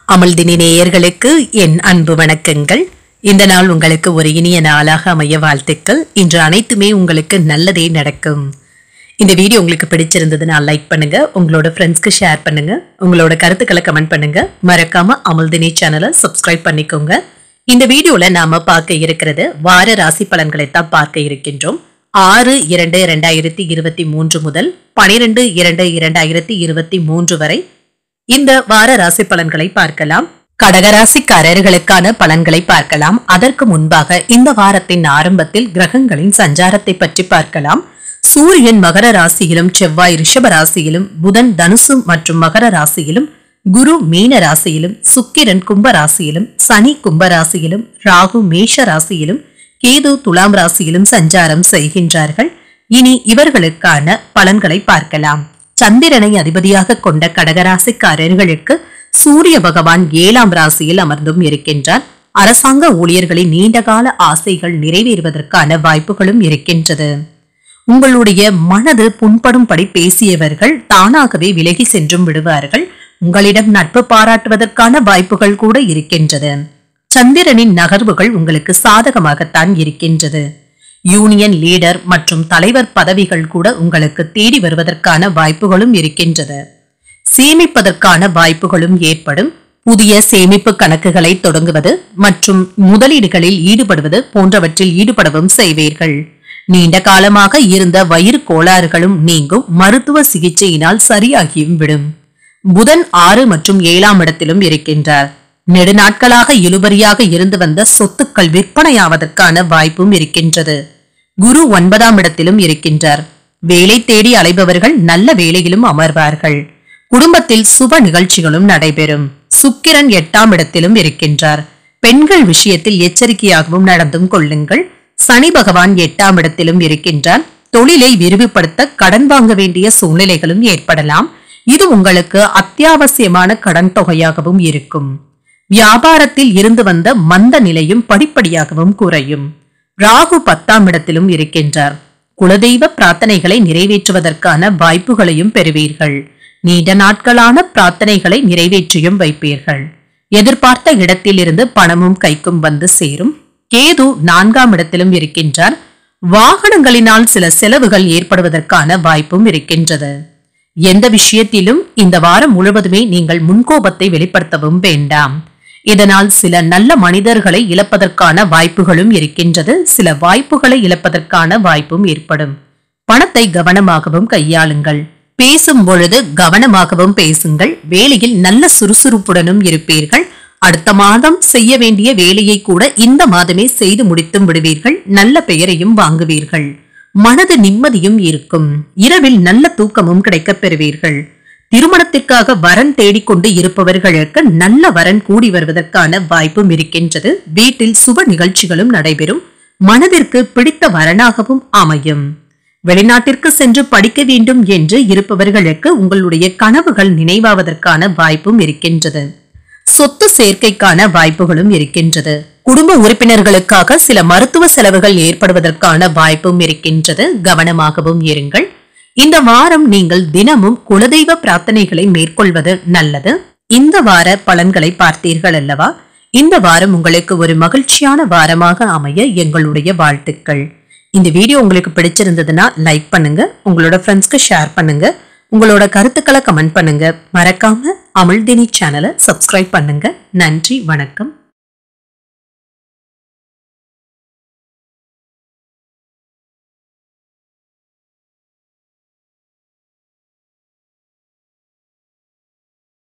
அமல்தினி நேயர்களுக்கு என் அன்பு வணக்கங்கள் இந்த நாள் உங்களுக்கு ஒரு இனிய நாளாக அமைய வாழ்த்துக்கள் இன்று அனைத்துமே உங்களுக்கு நல்லதே நடக்கும் இந்த வீடியோ உங்களுக்கு பிடிச்சிருந்ததுன்னா லைக் பண்ணுங்க உங்களோட ஃப்ரெண்ட்ஸ்க்கு ஷேர் பண்ணுங்க உங்களோட கருத்துக்களை கமெண்ட் பண்ணுங்க மறக்காம அமல்தினி சேனலை சப்ஸ்கிரைப் பண்ணிக்கோங்க இந்த வீடியோல நாம பார்க்க இருக்கிறது வார ராசி பலன்களை தான் பார்க்க இருக்கின்றோம் ஆறு இரண்டு இரண்டாயிரத்தி இருபத்தி மூன்று முதல் பனிரெண்டு இரண்டு இரண்டாயிரத்தி இருபத்தி மூன்று வரை இந்த வார ராசி பலன்களை பார்க்கலாம் கடகராசிக்காரர்களுக்கான பலன்களை பார்க்கலாம் அதற்கு முன்பாக இந்த வாரத்தின் ஆரம்பத்தில் கிரகங்களின் சஞ்சாரத்தை பற்றி பார்க்கலாம் சூரியன் மகர ராசியிலும் செவ்வாய் ரிஷப ராசியிலும் புதன் தனுசு மற்றும் மகர ராசியிலும் குரு மீன ராசியிலும் சுக்கிரன் கும்ப ராசியிலும் சனி கும்ப ராசியிலும் ராகு மேஷ ராசியிலும் கேது துலாம் ராசியிலும் சஞ்சாரம் செய்கின்றார்கள் இனி இவர்களுக்கான பலன்களை பார்க்கலாம் சந்திரனை அதிபதியாக கொண்ட கடகராசிக்காரர்களுக்கு சூரிய பகவான் ஏழாம் ராசியில் அமர்ந்தும் இருக்கின்றார் அரசாங்க ஊழியர்களின் நீண்டகால ஆசைகள் நிறைவேறுவதற்கான வாய்ப்புகளும் இருக்கின்றது உங்களுடைய மனது புண்படும்படி பேசியவர்கள் தானாகவே விலகி சென்றும் விடுவார்கள் உங்களிடம் நட்பு பாராட்டுவதற்கான வாய்ப்புகள் கூட இருக்கின்றது சந்திரனின் நகர்வுகள் உங்களுக்கு சாதகமாகத்தான் இருக்கின்றது யூனியன் லீடர் மற்றும் தலைவர் பதவிகள் கூட உங்களுக்கு தேடி வருவதற்கான வாய்ப்புகளும் இருக்கின்றது சேமிப்பதற்கான வாய்ப்புகளும் ஏற்படும் புதிய சேமிப்பு கணக்குகளை தொடங்குவது மற்றும் முதலீடுகளில் ஈடுபடுவது போன்றவற்றில் ஈடுபடவும் செய்வீர்கள் நீண்ட காலமாக இருந்த வயிறு கோளாறுகளும் நீங்கும் மருத்துவ சிகிச்சையினால் சரியாகியும் விடும் புதன் ஆறு மற்றும் ஏழாம் இடத்திலும் இருக்கின்றார் நெடுநாட்களாக இழுபறியாக இருந்து வந்த சொத்துக்கள் விற்பனையாவதற்கான வாய்ப்பும் இருக்கின்றது குரு ஒன்பதாம் இடத்திலும் இருக்கின்றார் வேலை தேடி அலைபவர்கள் நல்ல வேலையிலும் அமர்வார்கள் குடும்பத்தில் சுப நிகழ்ச்சிகளும் நடைபெறும் சுக்கிரன் எட்டாம் இடத்திலும் இருக்கின்றார் பெண்கள் விஷயத்தில் எச்சரிக்கையாகவும் நடந்தும் கொள்ளுங்கள் சனி பகவான் எட்டாம் இடத்திலும் இருக்கின்றார் தொழிலை விரிவுபடுத்த கடன் வாங்க வேண்டிய சூழ்நிலைகளும் ஏற்படலாம் இது உங்களுக்கு அத்தியாவசியமான கடன் தொகையாகவும் இருக்கும் வியாபாரத்தில் இருந்து வந்த மந்த நிலையும் படிப்படியாகவும் குறையும் ராகு பத்தாம் இடத்திலும் இருக்கின்றார் குலதெய்வ பிரார்த்தனைகளை நிறைவேற்றுவதற்கான வாய்ப்புகளையும் பெறுவீர்கள் நீண்ட நாட்களான பிரார்த்தனைகளை நிறைவேற்றியும் வைப்பீர்கள் எதிர்பார்த்த இடத்திலிருந்து பணமும் கைக்கும் வந்து சேரும் கேது நான்காம் இடத்திலும் இருக்கின்றார் வாகனங்களினால் சில செலவுகள் ஏற்படுவதற்கான வாய்ப்பும் இருக்கின்றது எந்த விஷயத்திலும் இந்த வாரம் முழுவதுமே நீங்கள் முன்கோபத்தை வெளிப்படுத்தவும் வேண்டாம் இதனால் சில நல்ல மனிதர்களை இழப்பதற்கான வாய்ப்புகளும் இருக்கின்றது சில வாய்ப்புகளை இழப்பதற்கான வாய்ப்பும் ஏற்படும் பணத்தை கவனமாகவும் கையாளுங்கள் பேசும் பொழுது கவனமாகவும் பேசுங்கள் வேலையில் நல்ல சுறுசுறுப்புடனும் இருப்பீர்கள் அடுத்த மாதம் செய்ய வேண்டிய வேலையை கூட இந்த மாதமே செய்து முடித்தும் விடுவீர்கள் நல்ல பெயரையும் வாங்குவீர்கள் மனது நிம்மதியும் இருக்கும் இரவில் நல்ல தூக்கமும் கிடைக்கப் பெறுவீர்கள் திருமணத்திற்காக வரன் தேடிக்கொண்டு இருப்பவர்களுக்கு நல்ல வரன் கூடி வருவதற்கான வாய்ப்பும் இருக்கின்றது வீட்டில் சுப நிகழ்ச்சிகளும் நடைபெறும் மனதிற்கு பிடித்த வரனாகவும் அமையும் வெளிநாட்டிற்கு சென்று படிக்க வேண்டும் என்று இருப்பவர்களுக்கு உங்களுடைய கனவுகள் நினைவாவதற்கான வாய்ப்பும் இருக்கின்றது சொத்து சேர்க்கைக்கான வாய்ப்புகளும் இருக்கின்றது குடும்ப உறுப்பினர்களுக்காக சில மருத்துவ செலவுகள் ஏற்படுவதற்கான வாய்ப்பும் இருக்கின்றது கவனமாகவும் இருங்கள் இந்த வாரம் நீங்கள் தினமும் குலதெய்வ பிரார்த்தனைகளை மேற்கொள்வது நல்லது இந்த வார பலன்களை பார்த்தீர்கள் அல்லவா இந்த வாரம் உங்களுக்கு ஒரு மகிழ்ச்சியான வாரமாக அமைய எங்களுடைய வாழ்த்துக்கள் இந்த வீடியோ உங்களுக்கு பிடிச்சிருந்ததுன்னா லைக் பண்ணுங்க உங்களோட ஃப்ரெண்ட்ஸ்க்கு ஷேர் பண்ணுங்க உங்களோட கருத்துக்களை கமெண்ட் பண்ணுங்க மறக்காம அமிழ்தினி சேனலை சப்ஸ்கிரைப் பண்ணுங்க நன்றி வணக்கம்